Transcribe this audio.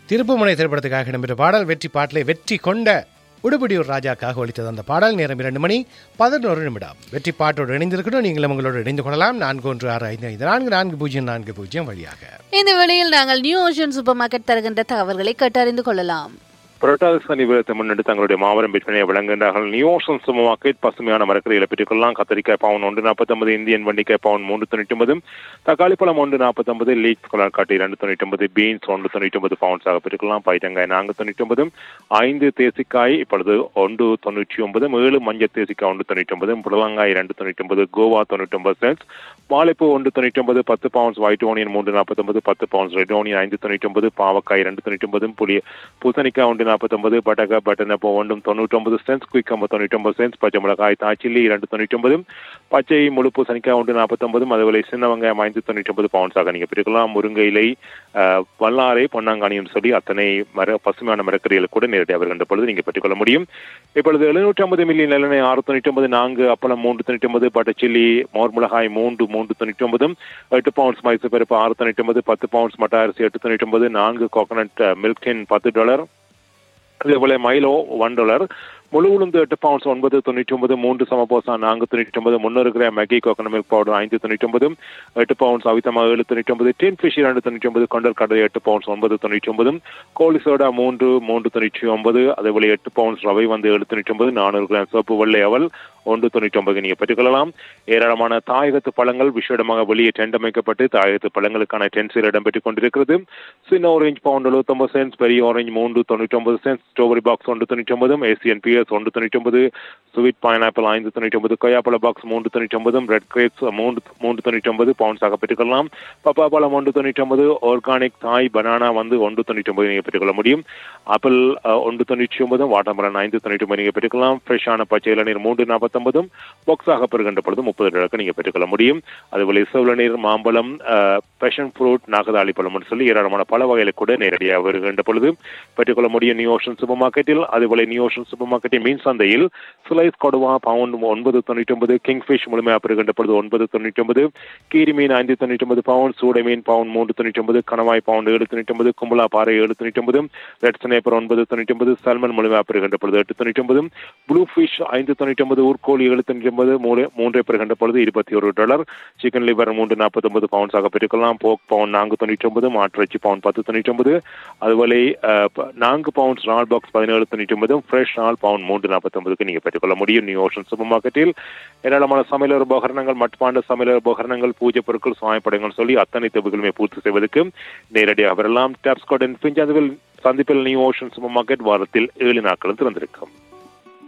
திருப்புமுனை திரைப்படத்துக்காக இடம்பெற்ற பாடல் வெற்றி பாட்டிலே வெற்றி கொண்ட உடுபடியூர் ராஜாக்காக ஒழித்தது அந்த பாடல் நேரம் இரண்டு மணி பதினோரு நிமிடம் வெற்றி பாட்டோடு இணைந்திருக்கணும் நீங்களும் உங்களோடு இணைந்து கொள்ளலாம் நான்கு ஒன்று ஆறு ஐந்து ஐந்து நான்கு நான்கு பூஜ்ஜியம் நான்கு பூஜ்ஜியம் வழியாக இந்த வேளையில் நாங்கள் நியூ ஓஷன் சூப்பர் மார்க்கெட் தருகின்ற தகவல்களை கேட்டறிந்து கொள்ளலாம் புரட்டாதி சனி விரதத்தை முன்னிட்டு தங்களுடைய மாபெரும் விற்பனையை வழங்குகின்றார்கள் நியோசன் சும மார்க்கெட் பசுமையான மரக்கறிகளை பெற்றுக் கொள்ளலாம் கத்தரிக்காய் பவுன் ஒன்று நாற்பத்தொன்பது இந்தியன் வண்டிக்காய் பவுன் மூன்று தொண்ணூற்றி ஒன்பது தக்காளி பழம் ஒன்று நாற்பத்தொன்பது லீக் கலர் காட்டி இரண்டு தொண்ணூற்றி ஒன்பது பீன்ஸ் ஒன்று தொண்ணூற்றி ஒன்பது பவுன்ஸாக பெற்றுக்கொள்ளலாம் பைட்டங்காய் நான்கு தொண்ணூற்றி ஒன்பது ஐந்து தேசிக்காய் இப்பொழுது ஒன்று தொண்ணூற்றி ஒன்பது ஏழு மஞ்சள் தேசிக்காய் ஒன்று தொண்ணூற்றி ஒன்பது புடலங்காய் இரண்டு தொண்ணூற்றி ஒன்பது கோவா தொண்ணூற்றி ஒன்பது சென்ஸ் வாழைப்பூ ஒன்று தொண்ணூற்றி ஒன்பது பத்து பவுன்ஸ் ஒயிட் ஓனியன் மூன்று நாற்பத்தொன்பது பத்து பவுன்ஸ் ரெட் ஓனியன் ஐந்து தொண்ணூற்றி ஒன்பது பாவக்காய் இரண்டு தொண்ணூற்றி ஒன்பது புளி பூசணிக்காய் ஒன்று நாற்பத்தொன்பது பட்டக பட்டன் அப்போ ஒன்றும் தொண்ணூற்றொன்பது சென்ஸ் குயிக் அம்பு தொண்ணூற்றொன்பது சென்ஸ் பச்சை மிளகாய் தாச்சில்லி இரண்டு தொண்ணூற்றொன்பது பச்சை முழு பூசணிக்காய் ஒன்று நாற்பத்தொன்பது அதுപോലെ சின்ன வெங்காயம் ஐந்து தொண்ணூற்றொன்பது பவுன்ஸாக நீங்கள் பிரிக்கலாம் முருங்கை இலை அஹ், வல்லாரை பொன்னாங்கானியும் சொல்லி அத்தனை மர பசுமையான மரக்கறிகள் கூட நேரடியாக வருகின்ற பொழுது நீங்கள் பெற்றுக்கொள்ள முடியும் இப்பொழுது எழுநூற்றி ஐம்பது மில்லி நல்லெண்ணெய் ஆறு தொண்ணூற்றி ஒன்பது நான்கு அப்பளம் மூன்று தொண்ணூற்றி ஒன்பது பட்டச்சில்லி மோர் மிளகாய் மூன்று மூன்று தொண்ணூற்றி ஒன்பது எட்டு பவுண்ட்ஸ் மைசூர் பருப்பு ஆறு தொண்ணூற்றி ஒன்பது பத்து பவுண்ட்ஸ் மட்ட அரிசி எட்டு தொண்ணூற்றி ஒன்பது நான்கு கோகனட் மில்க் டின் பத்து டாலர் அதேபோல மைலோ ஒன் டாலர் முழு உளுந்து எட்டு பவுண்ட்ஸ் ஒன்பது தொண்ணூற்றி ஒன்பது மூன்று சமபோசா நான்கு தொண்ணூற்றி ஒன்பது முன்னூறு gram Maggi coconut milk powder ஐந்து தொண்ணூற்றி ஒன்பது எட்டு பவுண்ட்ஸ் அவித்தமா ஏழு தொண்ணூற்றி ஒன்பது டென் ஃபிஷ் இரண்டு தொண்ணூற்றி ஒன்பது கொண்டல் கடலை எட்டு பவுண்ட்ஸ் ஒன்பது தொண்ணூற்றி ஒன்பது கோழி சோடா மூன்று மூன்று தொண்ணூற்றி ஒன்பது அதேபோல எட்டு பவுண்ட்ஸ் ரவை வந்து ஏழு தொண்ணூற்றி ஒன்பது நானூறு கிராம் சோப்பு வெள்ளை அவல் ஒன்று தொண்ணூற்றி ஒன்பது நீங்கள் பெற்றுக்கொள்ளலாம் ஏராளமான தாயகத்து பழங்கள் விஷேடமாக வெளியே டெண்ட் அமைக்கப்பட்டு தாயகத்து பழங்களுக்கான டென்சில் இடம்பெற்றுக் கொண்டிருக்கிறது சின்ன ஆரஞ்சு பவுண்ட் எழுபத்தொன்பது சென்ஸ் பெரிய ஆரஞ்சு மூன்று தொண்ணூற்றி ஒன்பது சென்ஸ் ஸ்ட்ராபெரி பாக்ஸ் ஒன்று தொண்ணூற்றி ஒன்பது ஏசியன் பிஎஸ் ஒன்று தொண்ணூற்றி ஒன்பது ஸ்வீட் பைனாப்பிள் ஐந்து தொண்ணூற்றி ஒன்பது கொய்யாப்பழ பாக்ஸ் மூன்று தொண்ணூற்றி ஒன்பது ரெட் கிரேப்ஸ் மூன்று மூன்று தொண்ணூற்றி ஒன்பது பவுண்ட்ஸாக பெற்றுக்கொள்ளலாம் பப்பா பழம் ஒன்று தொண்ணூற்றி ஒன்பது ஆர்கானிக் தாய் பனானா வந்து ஒன்று தொண்ணூற்றி ஒன்பது நீங்கள் பெற்றுக்கொள்ள முடியும் ஆப்பிள் அஹ், ஒன்று தொண்ணூற்றி ஒன்பது வாட்டர்மலன் ஐந்து தொண்ணூற்றி ஒன்பது நீங்கள் பெற்றுக்கலாம் ஃப்ரெஷ்ஷான பச்சை இளநீர் மூன்று நாற்பத்தொன்பதும் பாக்ஸாக பெறுகின்ற பொழுது முப்பது டாலருக்கு நீங்கள் பெற்றுக்கொள்ள முடியும் அதுபோல இசைவளநீர் மாம்பழம் பேஷன் ஃப்ரூட் நாகதாளி பழம்னு சொல்லி ஏராளமான பல வகைகளை கூட நேரடியாக வருகின்ற பொழுது பெற்றுக்கொள்ள முடியும் நியூ ஓஷன் சூப்பர் மார்க்கெட்டில் அதுபோல நியூ ஓஷன் சூப்பர் மார்க்கெட்டின் மீன் சந்தையில் ஸ்லைஸ் கொடுவா பவுண்ட் ஒன்பது தொண்ணூற்றி ஒன்பது கிங்ஃபிஷ் முழுமையாக பெறுகின்ற பொழுது ஒன்பது தொண்ணூற்றி ஒன்பது கீரி மீன் ஐந்து தொண்ணூற்றி ஒன்பது பவுண்ட் சூடை மீன் பவுண்ட் மூன்று தொண்ணூற்றி ஒன்பது கணவாய் பவுண்ட் ஏழு தொண்ணூற்றி ஒன்பது கும்பலா பாறை ஏழு தொண்ணூற்றி ஒன்பது ரெட் ஸ்னேப்பர் ஒன்பது தொண்ணூற்றி ஒன்பது சல்மன் முழுமையாக பெறுகின்ற பொழுது எட்டு தொண்ணூற்றி ஒன்பது ப்ளூ ஃபிஷ் ஐந்து தொண்ணூற்றி ஒன்பது ஊர்கோழி ஏழு தொண்ணூற்றி ஒன்பது மூணு மூன்றை பெறுகின்ற பொழுது இருபத்தி ஒரு டாலர் சிக்கன் லிவர் மூன்று நாற்பத்தொன்பது பவுண்ட்ஸாக பெற்றுக்கொள்ளலாம் போக் பவுண்ட் நான்கு தொண்ணூற்றி ஒன்பது மாட்டிறைச்சி பவுண்ட் பத்து தொண்ணூற்றி ஒன்பது அதுபோல அஹ், ப- நான்கு பவுண்ட்ஸ் நால் பாக்ஸ் பதினேழு தொண்ணூற்றி ஒன்பது ஃப்ரெஷ் நாள் பவுண்ட் மூன்று நாற்பத்தொன்பதுக்கு நீங்கள் பெற்றுக்கொள்ள முடியும் நியூ ஓஷன் சூப்பர் மார்க்கெட்டில் ஏராளமான சமையலர் உபகரணங்கள் மட்பாண்ட சமையலர் உபகரணங்கள் பூஜை பொருட்கள் சுவாமிப்படங்கள் சொல்லி அத்தனை தேவைகளுமே பூர்த்தி செய்வதற்கு நேரடியாக வரலாம் டாப்ஸ்காட் அண்ட் பிஞ்ச் அதுவில் சந்திப்பில் நியூ ஓஷன் சூப்பர் மார்க்கெட் வாரத்தில் ஏழு நாட்களும் திறந்திருக்கும்